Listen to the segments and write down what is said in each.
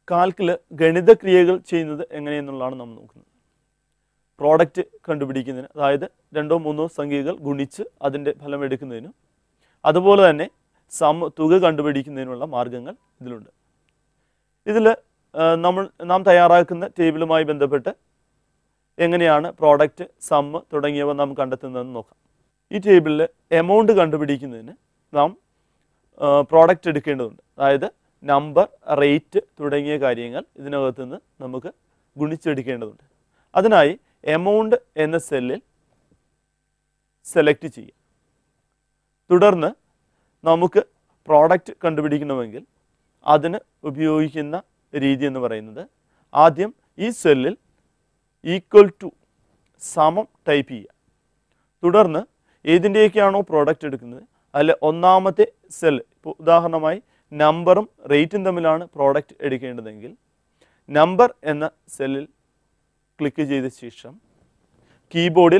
കാൽക്കിൽ ഗണിതക്രിയകൾ ചെയ്യുന്നത് എങ്ങനെയെന്നുള്ളതാണ് നമ്മൾ നോക്കുന്നത് പ്രോഡക്റ്റ് കണ്ടുപിടിക്കുന്നതിന് അതായത് രണ്ടോ മൂന്നോ സംഖ്യകൾ ഗുണിച്ച് അതിൻ്റെ ഫലം എടുക്കുന്നതിനും അതുപോലെ തന്നെ സം തുക കണ്ടുപിടിക്കുന്നതിനുള്ള മാർഗങ്ങൾ ഇതിലുണ്ട് ഇതിൽ നമ്മൾ നാം തയ്യാറാക്കുന്ന ടേബിളുമായി ബന്ധപ്പെട്ട് എങ്ങനെയാണ് പ്രോഡക്റ്റ് സമ്മ് തുടങ്ങിയവ നാം കണ്ടെത്തുന്നതെന്ന് നോക്കാം ഈ ടേബിളിൽ എമൗണ്ട് കണ്ടുപിടിക്കുന്നതിന് നാം പ്രോഡക്റ്റ് എടുക്കേണ്ടതുണ്ട് അതായത് നമ്പർ റേറ്റ് തുടങ്ങിയ കാര്യങ്ങൾ ഇതിനകത്ത് നിന്ന് നമുക്ക് ഗുണിച്ചെടുക്കേണ്ടതുണ്ട് അതിനായി എമൗണ്ട് എന്ന സെല്ലിൽ സെലക്ട് ചെയ്യുക തുടർന്ന് നമുക്ക് പ്രോഡക്റ്റ് കണ്ടുപിടിക്കണമെങ്കിൽ അതിന് ഉപയോഗിക്കുന്ന രീതി എന്ന് പറയുന്നത് ആദ്യം ഈ സെല്ലിൽ ഈക്വൽ ടു സമം ടൈപ്പ് ചെയ്യുക തുടർന്ന് ഏതിൻ്റെയൊക്കെയാണോ പ്രോഡക്റ്റ് എടുക്കുന്നത് അതിൽ ഒന്നാമത്തെ സെൽ ഇപ്പോൾ ഉദാഹരണമായി നമ്പറും റേറ്റും തമ്മിലാണ് പ്രോഡക്റ്റ് എടുക്കേണ്ടതെങ്കിൽ നമ്പർ എന്ന സെല്ലിൽ ക്ലിക്ക് ചെയ്ത ശേഷം കീബോർഡിൽ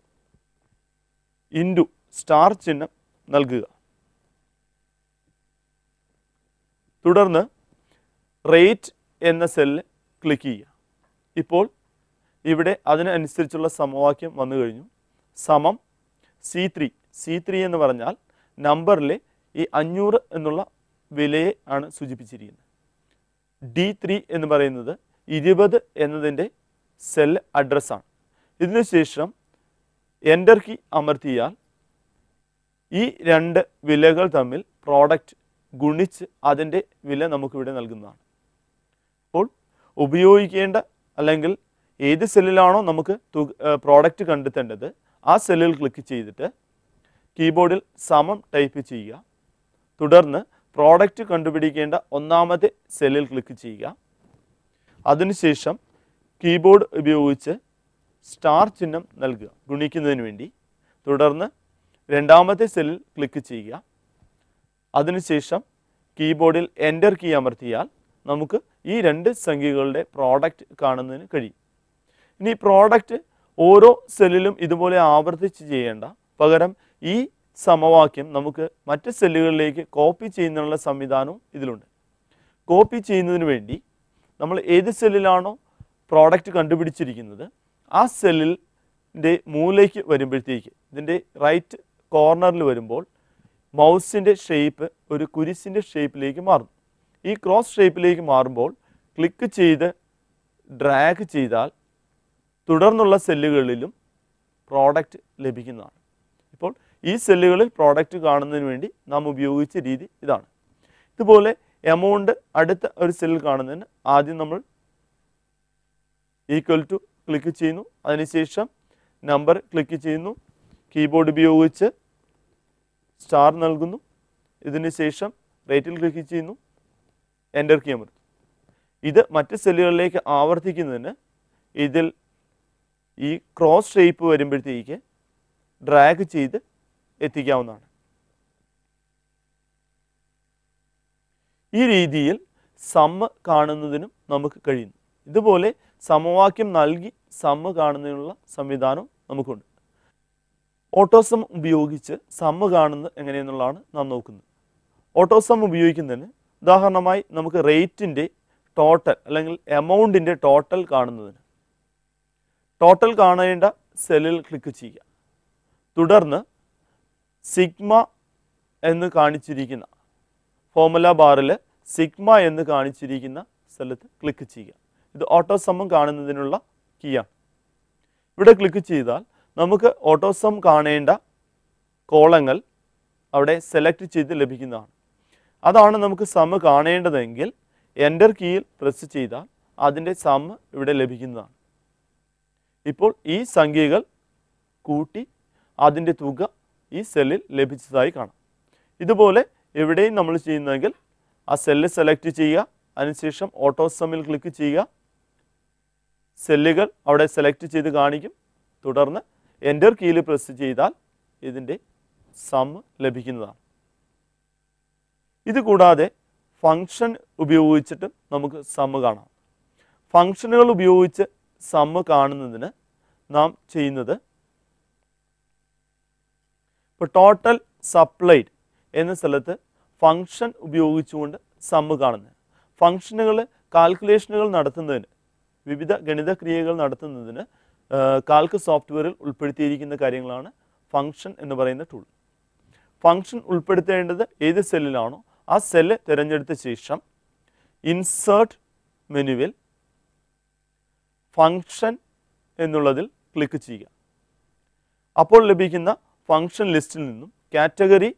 ഇൻറ്റു സ്റ്റാർ ചിഹ്നം നൽകുക തുടർന്ന് റേറ്റ് എന്ന സെല്ല് ക്ലിക്ക് ചെയ്യുക ഇപ്പോൾ ഇവിടെ അതിനനുസരിച്ചുള്ള സമവാക്യം വന്നു കഴിഞ്ഞു സമം സി ത്രീ സി ത്രീ എന്ന് പറഞ്ഞാൽ നമ്പറിലെ ഈ അഞ്ഞൂറ് എന്നുള്ള വിലയെ ആണ് സൂചിപ്പിച്ചിരിക്കുന്നത് ഡി ത്രീ എന്ന് പറയുന്നത് ഇരുപത് എന്നതിൻ്റെ സെൽ അഡ്രസ്സാണ് ഇതിനുശേഷം എൻ്റർ കീ അമർത്തിയാൽ ഈ രണ്ട് വിലകൾ തമ്മിൽ പ്രോഡക്റ്റ് ഗുണിച്ച് അതിൻ്റെ വില നമുക്കിവിടെ നൽകുന്നതാണ് അപ്പോൾ ഉപയോഗിക്കേണ്ട അല്ലെങ്കിൽ ഏത് സെല്ലിലാണോ നമുക്ക് പ്രോഡക്റ്റ് കണ്ടെത്തേണ്ടത് ആ സെല്ലിൽ ക്ലിക്ക് ചെയ്തിട്ട് കീബോർഡിൽ സമം ടൈപ്പ് ചെയ്യുക തുടർന്ന് പ്രോഡക്റ്റ് കണ്ടുപിടിക്കേണ്ട ഒന്നാമത്തെ സെല്ലിൽ ക്ലിക്ക് ചെയ്യുക അതിനുശേഷം കീബോർഡ് ഉപയോഗിച്ച് സ്റ്റാർ ചിഹ്നം നൽകുക ഗുണിക്കുന്നതിന് വേണ്ടി തുടർന്ന് രണ്ടാമത്തെ സെല്ലിൽ ക്ലിക്ക് ചെയ്യുക അതിനുശേഷം കീബോർഡിൽ എൻ്റർ കീ അമർത്തിയാൽ നമുക്ക് ഈ രണ്ട് സംഖ്യകളുടെ പ്രോഡക്റ്റ് കാണുന്നതിന് കഴിയും ഇനി പ്രോഡക്റ്റ് ഓരോ സെല്ലിലും ഇതുപോലെ ആവർത്തിച്ച് ചെയ്യേണ്ട പകരം ഈ സമവാക്യം നമുക്ക് മറ്റ് സെല്ലുകളിലേക്ക് കോപ്പി ചെയ്യുന്നതിനുള്ള സംവിധാനവും ഇതിലുണ്ട് കോപ്പി ചെയ്യുന്നതിന് വേണ്ടി നമ്മൾ ഏത് സെല്ലിലാണോ പ്രോഡക്റ്റ് കണ്ടുപിടിച്ചിരിക്കുന്നത് ആ സെല്ലിൻ്റെ മൂലയ്ക്ക് വരുമ്പോഴത്തേക്ക് ഇതിൻ്റെ റൈറ്റ് കോർണറിൽ വരുമ്പോൾ മൗസിൻ്റെ ഷേപ്പ് ഒരു കുരിശിൻ്റെ ഷേപ്പിലേക്ക് മാറും ഈ ക്രോസ് ഷേപ്പിലേക്ക് മാറുമ്പോൾ ക്ലിക്ക് ചെയ്ത് ഡ്രാഗ് ചെയ്താൽ തുടർന്നുള്ള സെല്ലുകളിലും പ്രോഡക്റ്റ് ലഭിക്കുന്നതാണ് ഇപ്പോൾ ഈ സെല്ലുകളിൽ പ്രോഡക്റ്റ് കാണുന്നതിന് വേണ്ടി നാം ഉപയോഗിച്ച രീതി ഇതാണ് ഇതുപോലെ എമൗണ്ട് അടുത്ത ഒരു സെല്ലിൽ കാണുന്നതിന് ആദ്യം നമ്മൾ ഈക്വൽ ടു ക്ലിക്ക് ചെയ്യുന്നു അതിനുശേഷം നമ്പർ ക്ലിക്ക് ചെയ്യുന്നു കീബോർഡ് ഉപയോഗിച്ച് സ്റ്റാർ നൽകുന്നു ഇതിന് ശേഷം റേറ്റിൽ ക്ലിക്ക് ചെയ്യുന്നു എൻ്റർ കീ അമർത്തും ഇത് മറ്റ് സെല്ലുകളിലേക്ക് ആവർത്തിക്കുന്നതിന് ഇതിൽ ഈ ക്രോസ് ഷേപ്പ് വരുമ്പോഴത്തേക്ക് ഡ്രാഗ് ചെയ്ത് എത്തിക്കാവുന്നതാണ് ഈ രീതിയിൽ സമ്മ് കാണുന്നതിനും നമുക്ക് കഴിയുന്നു ഇതുപോലെ സമവാക്യം നൽകി സമ്മ് കാണുന്നതിനുള്ള സംവിധാനം നമുക്കുണ്ട് ഓട്ടോസം ഉപയോഗിച്ച് സമ്മ് കാണുന്നത് എങ്ങനെയെന്നുള്ളതാണ് നാം നോക്കുന്നത് ഓട്ടോസം ഉപയോഗിക്കുന്നതിന് ഉദാഹരണമായി നമുക്ക് റേറ്റിൻ്റെ ടോട്ടൽ അല്ലെങ്കിൽ എമൗണ്ടിൻ്റെ ടോട്ടൽ കാണുന്നതിന് ടോട്ടൽ കാണേണ്ട സെല്ലിൽ ക്ലിക്ക് ചെയ്യുക തുടർന്ന് സിഗ്മ എന്ന് കാണിച്ചിരിക്കുന്ന ഫോമുല ബാറിൽ സിഗ്മ എന്ന് കാണിച്ചിരിക്കുന്ന സ്ഥലത്ത് ക്ലിക്ക് ചെയ്യുക ഇത് ഓട്ടോസമ്മം കാണുന്നതിനുള്ള കീയാണ് ഇവിടെ ക്ലിക്ക് ചെയ്താൽ നമുക്ക് ഓട്ടോസം കാണേണ്ട കോളങ്ങൾ അവിടെ സെലക്ട് ചെയ്ത് ലഭിക്കുന്നതാണ് അതാണ് നമുക്ക് സമ്മ് കാണേണ്ടതെങ്കിൽ എൻ്റർ കീയിൽ പ്രസ് ചെയ്താൽ അതിൻ്റെ സമ്മ് ഇവിടെ ലഭിക്കുന്നതാണ് ഇപ്പോൾ ഈ സംഖ്യകൾ കൂട്ടി അതിൻ്റെ തുക ഈ സെല്ലിൽ ലഭിച്ചതായി കാണാം ഇതുപോലെ എവിടെയും നമ്മൾ ചെയ്യുന്നതെങ്കിൽ ആ സെല്ല് സെലക്ട് ചെയ്യുക അതിനുശേഷം ഓട്ടോസമ്മിൽ ക്ലിക്ക് ചെയ്യുക സെല്ലുകൾ അവിടെ സെലക്ട് ചെയ്ത് കാണിക്കും തുടർന്ന് എൻ്റർ കീയിൽ പ്രസ് ചെയ്താൽ ഇതിൻ്റെ സം ലഭിക്കുന്നതാണ് ഇത് കൂടാതെ ഫങ്ഷൻ ഉപയോഗിച്ചിട്ടും നമുക്ക് സമ്മ് കാണാം ഫങ്ഷനുകൾ ഉപയോഗിച്ച് സമ്മ് കാണുന്നതിന് നാം ചെയ്യുന്നത് ഇപ്പോൾ ടോട്ടൽ സപ്ലൈഡ് എന്ന സ്ഥലത്ത് ഫങ്ഷൻ ഉപയോഗിച്ചുകൊണ്ട് സമ്മ് കാണുന്നത് ഫങ്ഷനുകൾ കാൽക്കുലേഷനുകൾ നടത്തുന്നതിന് വിവിധ ഗണിത ക്രിയകൾ നടത്തുന്നതിന് ആ, കാൽക്ക് സോഫ്റ്റ്വെയറിൽ ഉൾപ്പെടുത്തിയിരിക്കുന്ന കാര്യങ്ങളാണ് ഫംഗ്ഷൻ എന്ന് പറയുന്ന ടൂൾ ഫംഗ്ഷൻ ഉൾപ്പെടുത്തേണ്ടത് ഏത് സെല്ലിലാണോ ആ സെല്ല് തിരഞ്ഞെടുത്ത ശേഷം ഇൻസേർട്ട് മെനുവിൽ ഫംഗ്ഷൻ എന്നുള്ളതിൽ ക്ലിക്ക് ചെയ്യുക അപ്പോൾ ലഭിക്കുന്ന ഫംഗ്ഷൻ ലിസ്റ്റിൽ നിന്നും കാറ്റഗറി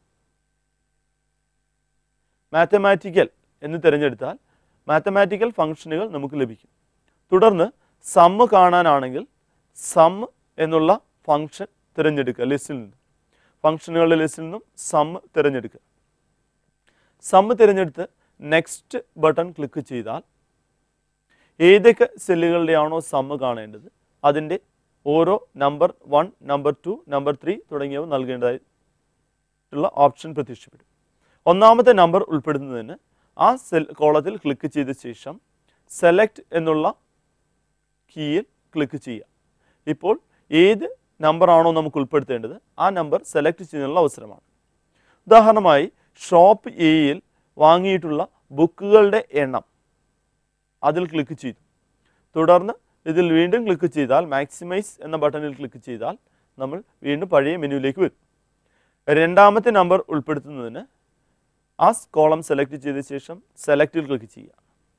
മാത്തമാറ്റിക്കൽ എന്ന് തിരഞ്ഞെടുത്താൽ മാത്തമാറ്റിക്കൽ ഫംഗ്ഷനുകൾ നമുക്ക് ലഭിക്കും തുടർന്ന് സമ്മ് കാണാനാണെങ്കിൽ സമ്മ് എന്നുള്ള ഫംഗ്ഷൻ തിരഞ്ഞെടുക്കുക ലിസ്റ്റിൽ നിന്നും ഫംഗ്ഷനുകളുടെ ലിസ്റ്റിൽ നിന്നും സമ്മ് തിരഞ്ഞെടുക്കുക സമ്മ് തിരഞ്ഞെടുത്ത് നെക്സ്റ്റ് ബട്ടൺ ക്ലിക്ക് ചെയ്താൽ ഏതൊക്കെ സെല്ലുകളുടെയാണോ സമ്മ് കാണേണ്ടത് അതിൻ്റെ ഓരോ number one number two number three തുടങ്ങിയവ നൽകേണ്ടതായിട്ടുള്ള ഓപ്ഷൻ പ്രത്യക്ഷപ്പെടും ഒന്നാമത്തെ നമ്പർ ഉൾപ്പെടുത്തുന്നതിന് ആ സെൽ കോളത്തിൽ ക്ലിക്ക് ചെയ്ത ശേഷം സെലക്ട് എന്നുള്ള കീയിൽ ക്ലിക്ക് ചെയ്യുക ഇപ്പോൾ ഏത് നമ്പറാണോ നമുക്ക് ഉൾപ്പെടുത്തേണ്ടത് ആ നമ്പർ സെലക്ട് ചെയ്യുന്നതിനുള്ള അവസരമാണ് ഉദാഹരണമായി ഷോപ്പ് എയിൽ വാങ്ങിയിട്ടുള്ള ബുക്കുകളുടെ എണ്ണം അതിൽ ക്ലിക്ക് ചെയ്തു തുടർന്ന് ഇതിൽ വീണ്ടും ക്ലിക്ക് ചെയ്താൽ മാക്സിമൈസ് എന്ന ബട്ടണിൽ ക്ലിക്ക് ചെയ്താൽ നമ്മൾ വീണ്ടും പഴയ മെനുവിലേക്ക് വരും രണ്ടാമത്തെ നമ്പർ ഉൾപ്പെടുത്തുന്നതിന് ആ കോളം സെലക്ട് ചെയ്ത ശേഷം സെലക്റ്റിൽ ക്ലിക്ക് ചെയ്യുക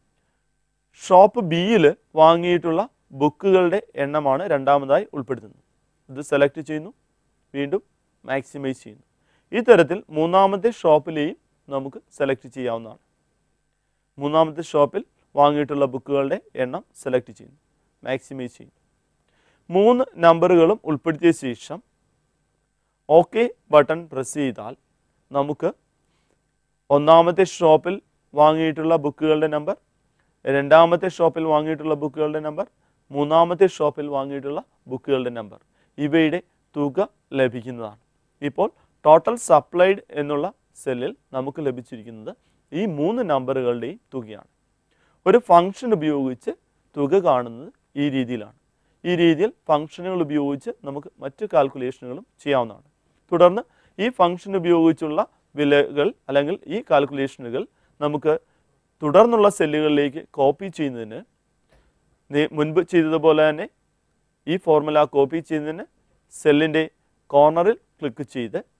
ഷോപ്പ് ബിയിൽ വാങ്ങിയിട്ടുള്ള ബുക്കുകളുടെ എണ്ണമാണ് രണ്ടാമതായി ഉൾപ്പെടുത്തുന്നത് ഇത് സെലക്ട് ചെയ്യുന്നു വീണ്ടും മാക്സിമൈസ് ചെയ്യുന്നു ഈ തരത്തിൽ മൂന്നാമത്തെ ഷോപ്പിലെയും നമുക്ക് സെലക്ട് ചെയ്യാവുന്നതാണ് മൂന്നാമത്തെ ഷോപ്പിൽ വാങ്ങിയിട്ടുള്ള ബുക്കുകളുടെ എണ്ണം സെലക്ട് ചെയ്യുന്നു മാക്സിമൈസ് ചെയ്യുന്നു മൂന്ന് നമ്പറുകളും ഉൾപ്പെടുത്തിയ ശേഷം ഓക്കെ ബട്ടൺ പ്രസ് ചെയ്താൽ നമുക്ക് ഒന്നാമത്തെ ഷോപ്പിൽ വാങ്ങിയിട്ടുള്ള ബുക്കുകളുടെ നമ്പർ രണ്ടാമത്തെ ഷോപ്പിൽ വാങ്ങിയിട്ടുള്ള ബുക്കുകളുടെ നമ്പർ മൂന്നാമത്തെ ഷോപ്പിൽ വാങ്ങിയിട്ടുള്ള ബുക്കുകളുടെ നമ്പർ ഇവയുടെ തുക ലഭിക്കുന്നതാണ് ഇപ്പോൾ ടോട്ടൽ സപ്ലൈഡ് എന്നുള്ള സെല്ലിൽ നമുക്ക് ലഭിച്ചിരിക്കുന്നത് ഈ മൂന്ന് നമ്പറുകളുടെയും തുകയാണ് ഒരു ഫംഗ്ഷൻ ഉപയോഗിച്ച് തുക കാണുന്നത് ഈ രീതിയിലാണ് ഈ രീതിയിൽ ഫംഗ്ഷനുകൾ ഉപയോഗിച്ച് നമുക്ക് മറ്റ് കാൽക്കുലേഷനുകളും ചെയ്യാവുന്നതാണ് തുടർന്ന് ഈ ഫംഗ്ഷൻ ഉപയോഗിച്ചുള്ള വിലകൾ അല്ലെങ്കിൽ ഈ കാൽക്കുലേഷനുകൾ നമുക്ക് തുടർന്നുള്ള സെല്ലുകളിലേക്ക് കോപ്പി ചെയ്യുന്നതിന് നേ- മുൻപ് ചെയ്തതുപോലെ തന്നെ ഈ ഫോർമുല കോപ്പി ചെയ്യുന്നതിന് സെല്ലിൻ്റെ കോർണറിൽ ക്ലിക്ക് ചെയ്ത്